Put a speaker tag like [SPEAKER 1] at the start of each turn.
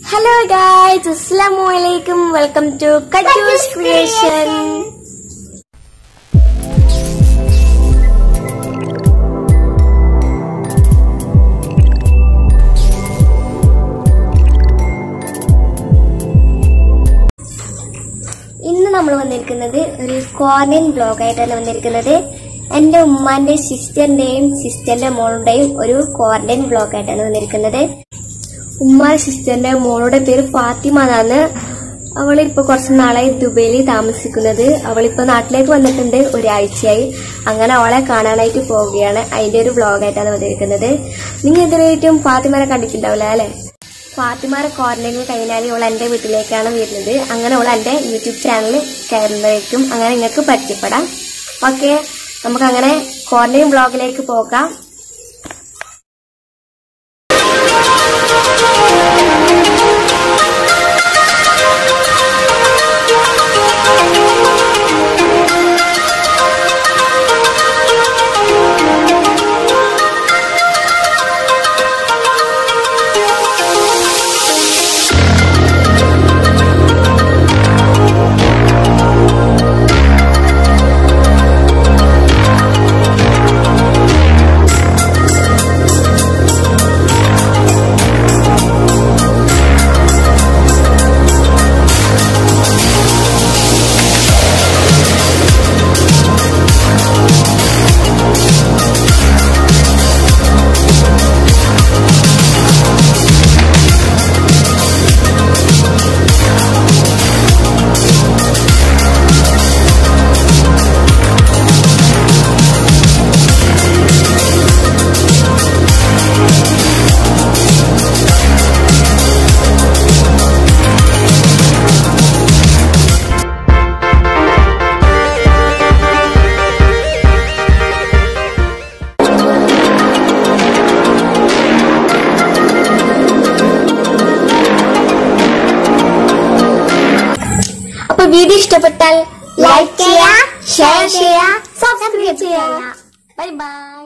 [SPEAKER 1] hello guys അസ്സലാമു അലൈക്കും welcome to കട്ടൂസ് creation ഇന്ന് നമ്മൾ വന്നിരിക്കുന്നത് ഒരു കോർണിൻ ബ്ലോഗ് ആയിട്ടാണ് വന്നിരിക്കുന്നത് എന്റെ ഉമ്മാന്റെ സിസ്റ്ററിന്റെയും സിസ്റ്ററിന്റെ മോളുടെയും ഒരു ക്വാറന്റൈൻ ബ്ലോഗ് ആയിട്ടാണ് വന്നിരിക്കുന്നത് ഉമ്മ സിസ്റ്ററിന്റെ മോളുടെ പേര് ഫാത്തിമ എന്നാണ് അവളിപ്പോ കുറച്ച് നാളായി ദുബൈയിൽ താമസിക്കുന്നത് അവളിപ്പോ നാട്ടിലേക്ക് വന്നിട്ടുണ്ട് ഒരാഴ്ചയായി അങ്ങനെ അവളെ കാണാനായിട്ട് പോവുകയാണ് അതിന്റെ ഒരു ബ്ലോഗായിട്ടാണ് വന്നിരിക്കുന്നത് നിങ്ങൾ ഇതുവരെയായിട്ടും ഫാത്തിമാരെ കണ്ടിട്ടുണ്ടാവില്ല അല്ലെ ഫാത്തിമാരെ ക്വാറന്റൈനിൽ കഴിഞ്ഞാൽ അവൾ എന്റെ വീട്ടിലേക്കാണ് വരുന്നത് അങ്ങനെ അവൾ എന്റെ യൂട്യൂബ് ചാനലിൽ കയറുന്നതായിരിക്കും അങ്ങനെ നിങ്ങൾക്ക് പരിചയപ്പെടാം ഓക്കെ നമുക്ക് അങ്ങനെ ക്വാറന്റൈൻ ബ്ലോഗിലേക്ക് പോകാം അപ്പൊ വീഡിയോ ഇഷ്ടപ്പെട്ടാൽ ലൈക്ക് ചെയ്യുക ഷെയർ ചെയ്യുക സബ്സ്ക്രൈബ് ചെയ്യുക ബൈ ബൈ